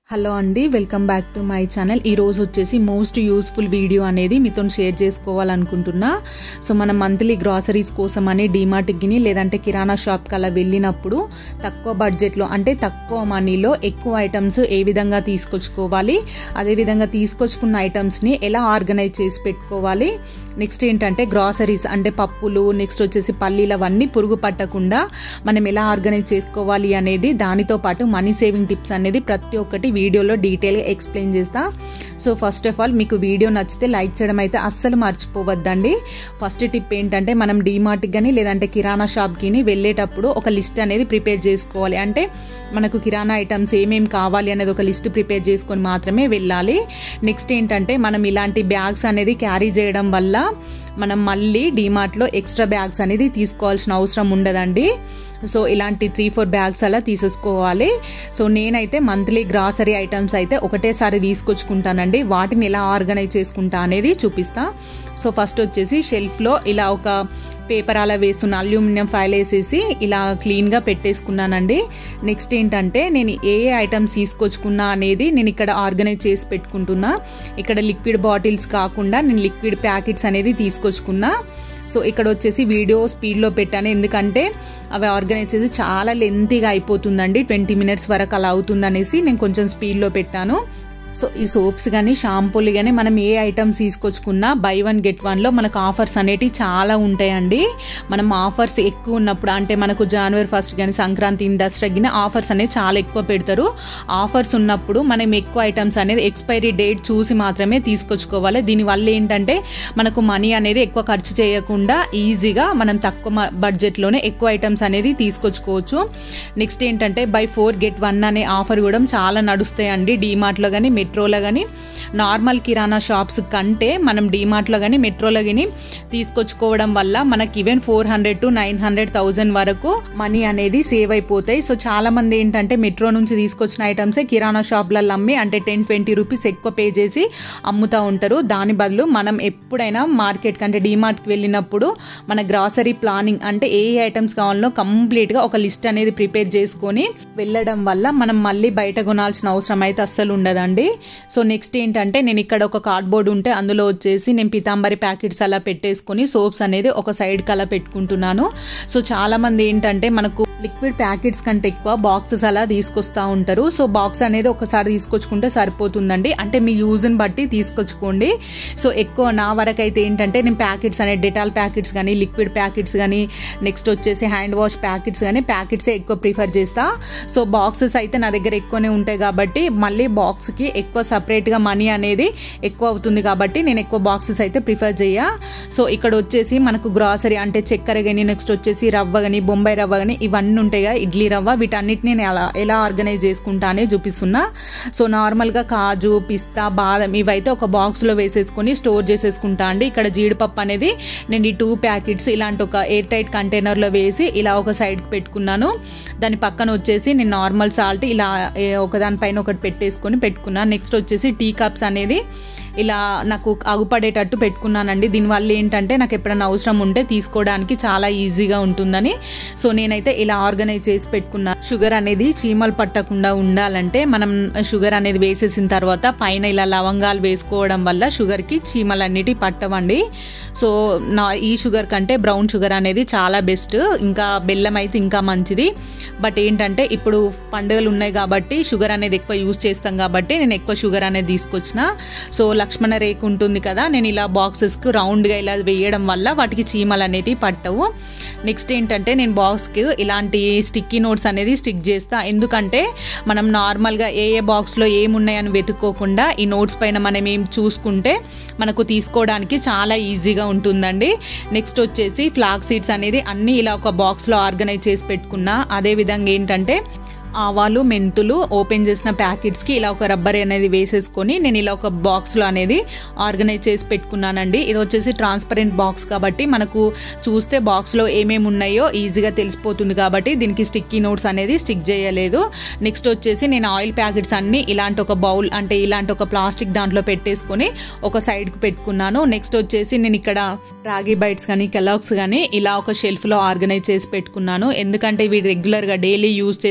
hello అండి welcome back to my channel ఈరోజు వచ్చేసి మోస్ట్ యూస్ఫుల్ వీడియో అనేది మీతో షేర్ చేసుకోవాలనుకుంటున్నా సో మనం మంత్లీ గ్రాసరీస్ కోసం అని డీమార్ట్కి లేదంటే కిరాణా షాప్కి అలా వెళ్ళినప్పుడు తక్కువ బడ్జెట్లో అంటే తక్కువ మనీలో ఎక్కువ ఐటమ్స్ ఏ విధంగా తీసుకొచ్చుకోవాలి అదేవిధంగా తీసుకొచ్చుకున్న ఐటమ్స్ని ఎలా ఆర్గనైజ్ చేసి పెట్టుకోవాలి నెక్స్ట్ ఏంటంటే గ్రాసరీస్ అంటే పప్పులు నెక్స్ట్ వచ్చేసి పల్లీలు అవన్నీ పురుగు పట్టకుండా మనం ఎలా ఆర్గనైజ్ చేసుకోవాలి అనేది దానితో పాటు మనీ సేవింగ్ టిప్స్ అనేది ప్రతి ఒక్కటి వీడియోలో డీటెయిల్గా ఎక్స్ప్లెయిన్ చేస్తా సో ఫస్ట్ ఆఫ్ ఆల్ మీకు వీడియో నచ్చితే లైక్ చేయడం అయితే అస్సలు మర్చిపోవద్దండి ఫస్ట్ టిప్ ఏంటంటే మనం డీమార్ట్కి కానీ లేదంటే కిరాణా షాప్కి వెళ్ళేటప్పుడు ఒక లిస్ట్ అనేది ప్రిపేర్ చేసుకోవాలి అంటే మనకు కిరాణా ఐటమ్స్ ఏమేమి కావాలి అనేది ఒక లిస్ట్ ప్రిపేర్ చేసుకొని మాత్రమే వెళ్ళాలి నెక్స్ట్ ఏంటంటే మనం ఇలాంటి బ్యాగ్స్ అనేది క్యారీ చేయడం వల్ల మనం మళ్ళీ డీమార్ట్లో ఎక్స్ట్రా బ్యాగ్స్ అనేది తీసుకోవాల్సిన అవసరం ఉండదండి సో ఇలాంటి త్రీ ఫోర్ బ్యాగ్స్ అలా తీసేసుకోవాలి సో నేనైతే మంత్లీ గ్రాసరీ ఐటమ్స్ అయితే ఒకటేసారి తీసుకొచ్చుకుంటానండి వాటిని ఎలా ఆర్గనైజ్ చేసుకుంటా అనేది చూపిస్తా సో ఫస్ట్ వచ్చేసి షెల్ఫ్లో ఇలా ఒక పేపర్ అలా వేస్తున్న అల్యూమినియం ఫైల్ వేసేసి ఇలా క్లీన్గా పెట్టేసుకున్నానండి నెక్స్ట్ ఏంటంటే నేను ఏ ఏ ఐటమ్స్ తీసుకొచ్చుకున్నా అనేది నేను ఇక్కడ ఆర్గనైజ్ చేసి పెట్టుకుంటున్నా ఇక్కడ లిక్విడ్ బాటిల్స్ కాకుండా నేను లిక్విడ్ ప్యాకెట్స్ అనేది తీసుకొచ్చుకున్నా సో ఇక్కడ వచ్చేసి వీడియో స్పీడ్లో పెట్టాను ఎందుకంటే అవి ఆర్గనైజ్ చేసి చాలా లెంతీగా అయిపోతుందండి ట్వంటీ మినిట్స్ వరకు అలా అవుతుందనేసి నేను కొంచెం స్పీడ్లో పెట్టాను సో ఈ సోప్స్ కానీ షాంపూలు కానీ మనం ఏ ఐటమ్స్ తీసుకొచ్చుకున్నా బై వన్ గెట్ వన్లో మనకు ఆఫర్స్ అనేటివి చాలా ఉంటాయండి మనం ఆఫర్స్ ఎక్కువ ఉన్నప్పుడు అంటే మనకు జనవరి ఫస్ట్ కానీ సంక్రాంతి దసరా కానీ ఆఫర్స్ అనేది చాలా ఎక్కువ పెడతారు ఆఫర్స్ ఉన్నప్పుడు మనం ఎక్కువ ఐటమ్స్ అనేది ఎక్స్పైరీ డేట్ చూసి మాత్రమే తీసుకొచ్చుకోవాలి దీనివల్ల ఏంటంటే మనకు మనీ అనేది ఎక్కువ ఖర్చు చేయకుండా ఈజీగా మనం తక్కువ బడ్జెట్లోనే ఎక్కువ ఐటమ్స్ అనేది తీసుకొచ్చుకోవచ్చు నెక్స్ట్ ఏంటంటే బై ఫోర్ గెట్ వన్ అనే ఆఫర్ కూడా చాలా నడుస్తాయండి డీమార్ట్లో కానీ మెట్రోలో కానీ నార్మల్ కిరాణా షాప్స్ కంటే మనం డీమార్ట్లో కానీ మెట్రోలో కానీ తీసుకొచ్చుకోవడం వల్ల మనకి even four hundred to nine hundred thousand వరకు మనీ అనేది సేవ్ అయిపోతాయి సో చాలా మంది ఏంటంటే మెట్రో నుంచి తీసుకొచ్చిన ఐటమ్సే కిరాణా షాప్లలో అమ్మి అంటే టెన్ ట్వంటీ రూపీస్ ఎక్కువ పే చేసి అమ్ముతూ ఉంటారు దాని బదులు మనం ఎప్పుడైనా మార్కెట్కి అంటే డీమార్ట్కి వెళ్ళినప్పుడు మన గ్రాసరీ ప్లానింగ్ అంటే ఏ ఏ ఐటమ్స్ కావాలనో కంప్లీట్గా ఒక లిస్ట్ అనేది ప్రిపేర్ చేసుకొని వెళ్ళడం వల్ల మనం మళ్ళీ బయట కొనాల్సిన అవసరం అయితే అస్సలు ఉండదండి సో నెక్స్ట్ ఏంటంటే నేను ఇక్కడ ఒక కార్డ్బోర్డ్ ఉంటే అందులో వచ్చేసి నేను పితాంబరి ప్యాకెట్స్ అలా పెట్టేసుకొని సోప్స్ అనేది ఒక సైడ్కి అలా పెట్టుకుంటున్నాను సో చాలామంది ఏంటంటే మనకు లిక్విడ్ ప్యాకెట్స్ కంటే ఎక్కువ బాక్సెస్ అలా తీసుకొస్తూ ఉంటారు సో బాక్స్ అనేది ఒకసారి తీసుకొచ్చుకుంటే సరిపోతుందండి అంటే మీ యూజ్ని బట్టి తీసుకొచ్చుకోండి సో ఎక్కువ నా వరకు అయితే ఏంటంటే నేను ప్యాకెట్స్ అనేది డెటాల్ ప్యాకెట్స్ కానీ లిక్విడ్ ప్యాకెట్స్ కానీ నెక్స్ట్ వచ్చేసి హ్యాండ్ వాష్ ప్యాకెట్స్ కానీ ప్యాకెట్సే ఎక్కువ ప్రిఫర్ చేస్తా సో బాక్సెస్ అయితే నా దగ్గర ఎక్కువనే ఉంటాయి కాబట్టి మళ్ళీ బాక్స్కి ఎక్కువ సపరేట్గా మనీ అనేది ఎక్కువ అవుతుంది కాబట్టి నేను ఎక్కువ బాక్సెస్ అయితే ప్రిఫర్ చేయ సో ఇక్కడ వచ్చేసి మనకు గ్రాసరీ అంటే చక్కెర కానీ నెక్స్ట్ వచ్చేసి రవ్వ కానీ బొంబాయి రవ్వ కానీ ఇవన్నీ ఉంటాయి కదా ఇడ్లీ రవ్వ వీటన్నిటిని నేను ఎలా ఎలా ఆర్గనైజ్ చేసుకుంటా అనే చూపిస్తున్నా సో నార్మల్గా కాజు పిస్తా బాదం ఇవైతే ఒక బాక్స్లో వేసేసుకొని స్టోర్ చేసేసుకుంటా అండి ఇక్కడ జీడిపప్పు అనేది నేను ఈ టూ ప్యాకెట్స్ ఇలాంటి ఒక ఎయిర్ టైట్ కంటైనర్లో వేసి ఇలా ఒక సైడ్కి పెట్టుకున్నాను దాని పక్కన వచ్చేసి నేను నార్మల్ సాల్ట్ ఇలా ఒకదానిపైన ఒకటి పెట్టేసుకొని పెట్టుకున్నాను నెక్స్ట్ వచ్చేసి టీ కప్స్ అనేది ఇలా నాకు అగుపడేటట్టు పెట్టుకున్నానండి దీనివల్ల ఏంటంటే నాకు ఎప్పుడైనా అవసరం ఉంటే తీసుకోవడానికి చాలా ఈజీగా ఉంటుందని సో నేనైతే ఇలా ఆర్గనైజ్ చేసి పెట్టుకున్నా షుగర్ అనేది చీమలు పట్టకుండా ఉండాలంటే మనం షుగర్ అనేది వేసేసిన తర్వాత పైన ఇలా లవంగాలు వేసుకోవడం వల్ల షుగర్కి చీమలు అన్నిటి పట్టవండి సో నా ఈ షుగర్ కంటే బ్రౌన్ షుగర్ అనేది చాలా బెస్ట్ ఇంకా బెల్లం అయితే ఇంకా మంచిది బట్ ఏంటంటే ఇప్పుడు పండుగలు ఉన్నాయి కాబట్టి షుగర్ అనేది ఎక్కువ యూజ్ చేస్తాం కాబట్టి నేను ఎక్కువ షుగర్ అనేది తీసుకొచ్చిన సో లక్ష్మణ రేకు ఉంటుంది కదా నేను ఇలా బాక్సెస్కి రౌండ్గా ఇలా వేయడం వల్ల వాటికి చీమలు అనేటివి పట్టవు నెక్స్ట్ ఏంటంటే నేను బాక్స్కి ఇలాంటి స్టిక్కీ నోట్స్ అనేది స్టిక్ చేస్తా ఎందుకంటే మనం నార్మల్గా ఏ ఏ బాక్స్లో ఏమున్నాయని వెతుక్కోకుండా ఈ నోట్స్ పైన మనం ఏం చూసుకుంటే మనకు తీసుకోవడానికి చాలా ఈజీగా ఉంటుందండి నెక్స్ట్ వచ్చేసి ఫ్లాక్ సీడ్స్ అనేది అన్నీ ఇలా ఒక బాక్స్లో ఆర్గనైజ్ చేసి పెట్టుకున్నా అదేవిధంగా ఏంటంటే ఆవాలు మెంతులు ఓపెన్ చేసిన ప్యాకెట్స్కి ఇలా ఒక రబ్బర్ అనేది వేసేసుకొని నేను ఇలా ఒక బాక్స్లో అనేది ఆర్గనైజ్ చేసి పెట్టుకున్నానండి ఇది వచ్చేసి ట్రాన్స్పరెంట్ బాక్స్ కాబట్టి మనకు చూస్తే బాక్స్లో ఏమేమి ఉన్నాయో ఈజీగా తెలిసిపోతుంది కాబట్టి దీనికి స్టిక్కీ నోట్స్ అనేది స్టిక్ చేయలేదు నెక్స్ట్ వచ్చేసి నేను ఆయిల్ ప్యాకెట్స్ అన్నీ ఇలాంటి ఒక బౌల్ అంటే ఇలాంటి ఒక ప్లాస్టిక్ దాంట్లో పెట్టేసుకొని ఒక సైడ్కి పెట్టుకున్నాను నెక్స్ట్ వచ్చేసి నేను ఇక్కడ రాగి బైట్స్ కానీ కెలాక్స్ కానీ ఇలా ఒక షెల్ఫ్లో ఆర్గనైజ్ చేసి పెట్టుకున్నాను ఎందుకంటే ఇవి రెగ్యులర్గా డైలీ యూజ్ చేస్తాం కాబట్టి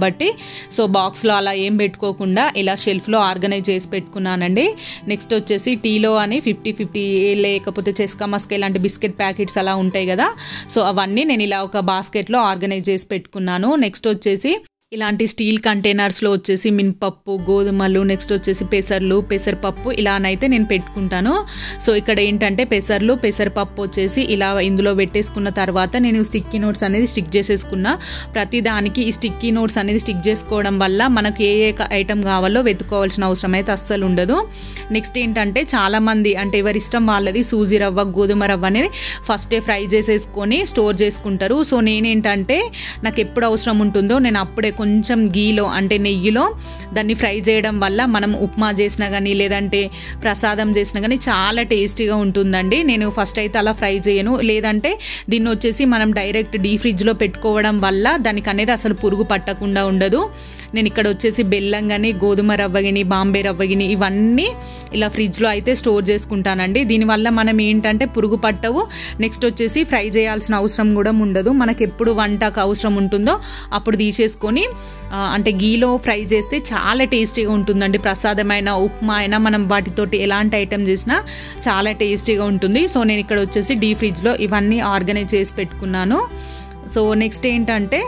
కాబట్టి సో బాక్స్లో అలా ఏం పెట్టుకోకుండా ఇలా షెల్ఫ్లో ఆర్గనైజ్ చేసి పెట్టుకున్నానండి నెక్స్ట్ వచ్చేసి టీలో అని ఫిఫ్టీ ఫిఫ్టీ లేకపోతే చెస్కా మస్కా ఇలాంటి బిస్కెట్ ప్యాకెట్స్ అలా ఉంటాయి కదా సో అవన్నీ నేను ఇలా ఒక బాస్కెట్లో ఆర్గనైజ్ చేసి పెట్టుకున్నాను నెక్స్ట్ వచ్చేసి ఇలాంటి స్టీల్ కంటైనర్స్లో వచ్చేసి మినపప్పు గోధుమలు నెక్స్ట్ వచ్చేసి పెసర్లు పెసరపప్పు ఇలానైతే నేను పెట్టుకుంటాను సో ఇక్కడ ఏంటంటే పెసర్లు పెసరపప్పు వచ్చేసి ఇలా ఇందులో పెట్టేసుకున్న తర్వాత నేను స్టిక్కీ నోట్స్ అనేది స్టిక్ చేసేసుకున్నా ప్రతి దానికి ఈ స్టిక్కీ నోట్స్ అనేది స్టిక్ చేసుకోవడం వల్ల మనకు ఏ ఏ ఐటమ్ కావాలో వెతుక్కోవాల్సిన అవసరం అయితే అస్సలు ఉండదు నెక్స్ట్ ఏంటంటే చాలామంది అంటే ఎవరి ఇష్టం వాళ్ళది సూజీ రవ్వ గోధుమ రవ్వ అనేది ఫస్టే ఫ్రై చేసేసుకొని స్టోర్ చేసుకుంటారు సో నేనేంటంటే నాకు ఎప్పుడు అవసరం ఉంటుందో నేను అప్పుడే కొంచెం గీలో అంటే నెయ్యిలో దాన్ని ఫ్రై చేయడం వల్ల మనం ఉప్మా చేసినా కానీ లేదంటే ప్రసాదం చేసినా కానీ చాలా టేస్టీగా ఉంటుందండి నేను ఫస్ట్ అయితే అలా ఫ్రై చేయను లేదంటే దీన్ని వచ్చేసి మనం డైరెక్ట్ డీ ఫ్రిడ్జ్లో పెట్టుకోవడం వల్ల దానికి అనేది అసలు పురుగు పట్టకుండా ఉండదు నేను ఇక్కడ వచ్చేసి బెల్లం కానీ గోధుమ రవ్వగిని బాంబే రవ్వగిని ఇవన్నీ ఇలా ఫ్రిడ్జ్లో అయితే స్టోర్ చేసుకుంటానండి దీనివల్ల మనం ఏంటంటే పురుగు పట్టవు నెక్స్ట్ వచ్చేసి ఫ్రై చేయాల్సిన అవసరం కూడా ఉండదు మనకి ఎప్పుడు వంటకు అవసరం ఉంటుందో అప్పుడు తీసేసుకొని అంటే గీలో ఫ్రై చేస్తే చాలా టేస్టీగా ఉంటుందండి ప్రసాదమైన ఉప్మా అయినా మనం వాటితోటి ఎలాంటి ఐటెం చేసినా చాలా టేస్టీగా ఉంటుంది సో నేను ఇక్కడ వచ్చేసి డీ ఫ్రిడ్జ్లో ఇవన్నీ ఆర్గనైజ్ చేసి పెట్టుకున్నాను సో నెక్స్ట్ ఏంటంటే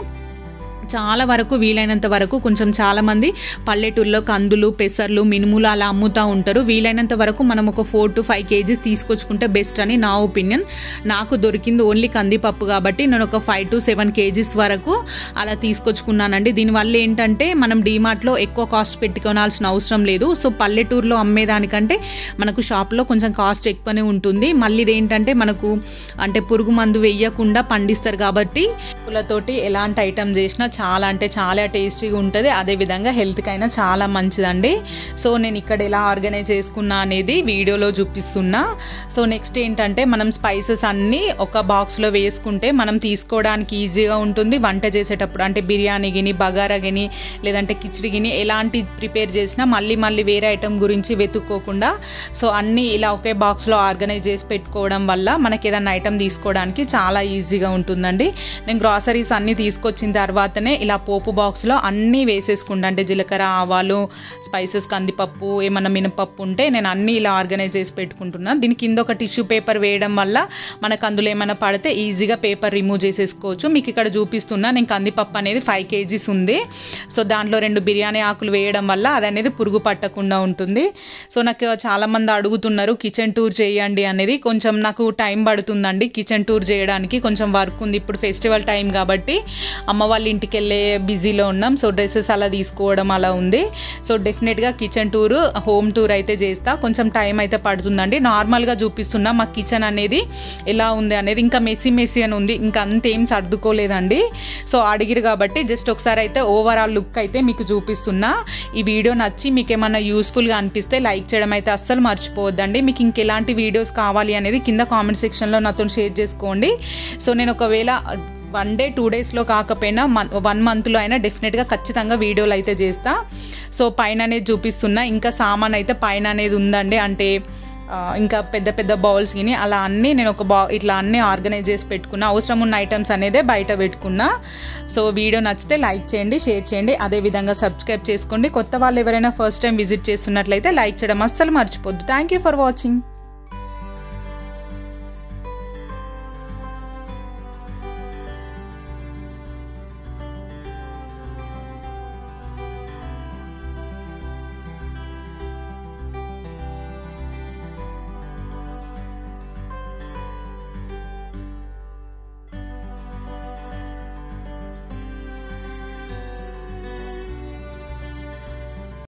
చాలా వరకు వీలైనంత వరకు కొంచెం చాలామంది పల్లెటూరులో కందులు పెసర్లు మినుములు అలా అమ్ముతూ ఉంటారు వీలైనంత వరకు మనం ఒక ఫోర్ టు ఫైవ్ కేజీస్ తీసుకొచ్చుకుంటే బెస్ట్ అని నా ఒపీనియన్ నాకు దొరికింది ఓన్లీ కందిపప్పు కాబట్టి నేను ఒక ఫైవ్ టు సెవెన్ కేజీస్ వరకు అలా తీసుకొచ్చుకున్నానండి దీనివల్ల ఏంటంటే మనం డీమార్ట్లో ఎక్కువ కాస్ట్ పెట్టుకోవాల్సిన అవసరం లేదు సో పల్లెటూరులో అమ్మేదానికంటే మనకు షాప్లో కొంచెం కాస్ట్ ఎక్కువనే ఉంటుంది మళ్ళీ ఇదేంటంటే మనకు అంటే పురుగు మందు వేయకుండా పండిస్తారు కాబట్టి పూలతోటి ఎలాంటి ఐటమ్ చేసినా చాలా అంటే చాలా టేస్టీగా ఉంటుంది అదేవిధంగా హెల్త్కి అయినా చాలా మంచిదండి సో నేను ఇక్కడ ఎలా ఆర్గనైజ్ చేసుకున్నా అనేది వీడియోలో చూపిస్తున్నా సో నెక్స్ట్ ఏంటంటే మనం స్పైసెస్ అన్నీ ఒక బాక్స్లో వేసుకుంటే మనం తీసుకోవడానికి ఈజీగా ఉంటుంది వంట చేసేటప్పుడు అంటే బిర్యానీ గిని బగారా గిని లేదంటే కిచిడి గిని ఎలాంటి ప్రిపేర్ చేసినా మళ్ళీ మళ్ళీ వేరే ఐటమ్ గురించి వెతుక్కోకుండా సో అన్నీ ఇలా ఒకే బాక్స్లో ఆర్గనైజ్ చేసి పెట్టుకోవడం వల్ల మనకి ఏదైనా ఐటమ్ తీసుకోవడానికి చాలా ఈజీగా ఉంటుందండి నేను గ్రాసరీస్ అన్నీ తీసుకొచ్చిన తర్వాతనే ఇలా పోపు బాక్స్లో అన్నీ వేసేసుకుంటా అంటే జీలకర్ర ఆవాలు స్పైసెస్ కందిపప్పు ఏమన్నా మినపప్పు ఉంటే నేను అన్నీ ఇలా ఆర్గనైజ్ చేసి పెట్టుకుంటున్నాను దీని కింద ఒక టిష్యూ పేపర్ వేయడం వల్ల మనకు అందులో ఏమైనా పడితే ఈజీగా పేపర్ రిమూవ్ చేసేసుకోవచ్చు మీకు ఇక్కడ చూపిస్తున్నా నేను కందిపప్పు అనేది ఫైవ్ కేజీస్ ఉంది సో దాంట్లో రెండు బిర్యానీ ఆకులు వేయడం వల్ల అది అనేది పురుగు పట్టకుండా ఉంటుంది సో నాకు చాలామంది అడుగుతున్నారు కిచెన్ టూర్ చేయండి అనేది కొంచెం నాకు టైం పడుతుందండి కిచెన్ టూర్ చేయడానికి కొంచెం వర్క్ ఉంది ఇప్పుడు ఫెస్టివల్ టైం కాబట్టి అమ్మ వాళ్ళ ఇంటికి వెళ్ళే బిజీలో ఉన్నాం సో డ్రెస్సెస్ అలా తీసుకోవడం అలా ఉంది సో డెఫినెట్గా కిచెన్ టూర్ హోమ్ టూర్ అయితే చేస్తా కొంచెం టైం అయితే పడుతుందండి నార్మల్గా చూపిస్తున్నా మా కిచెన్ అనేది ఎలా ఉంది అనేది ఇంకా మెస్సీ మెస్సీ అని ఉంది ఇంకా అంతేం సర్దుకోలేదండి సో అడిగిరు కాబట్టి జస్ట్ ఒకసారి అయితే ఓవరాల్ లుక్ అయితే మీకు చూపిస్తున్నా ఈ వీడియో నచ్చి మీకు ఏమైనా యూస్ఫుల్గా అనిపిస్తే లైక్ చేయడం అయితే అస్సలు మర్చిపోవద్దండి మీకు ఇంకెలాంటి వీడియోస్ కావాలి అనేది కింద కామెంట్ సెక్షన్లో నాతో షేర్ చేసుకోండి సో నేను ఒకవేళ వన్ డే టూ డేస్లో కాకపోయినా మన్ వన్ మంత్లో అయినా డెఫినెట్గా ఖచ్చితంగా వీడియోలు అయితే చేస్తా సో పైన అనేది చూపిస్తున్నా ఇంకా సామాన్ అయితే పైన అనేది ఉందండి అంటే ఇంకా పెద్ద పెద్ద బౌల్స్ గిని అలా అన్నీ నేను ఒక బా ఇట్లా అన్నీ ఆర్గనైజ్ చేసి పెట్టుకున్నా అవసరం ఉన్న ఐటమ్స్ అనేదే బయట పెట్టుకున్నా సో వీడియో నచ్చితే లైక్ చేయండి షేర్ చేయండి అదేవిధంగా సబ్స్క్రైబ్ చేసుకోండి కొత్త వాళ్ళు ఎవరైనా ఫస్ట్ టైం విజిట్ చేస్తున్నట్లయితే లైక్ చేయడం అస్సలు మర్చిపోద్దు థ్యాంక్ యూ ఫర్ వాచింగ్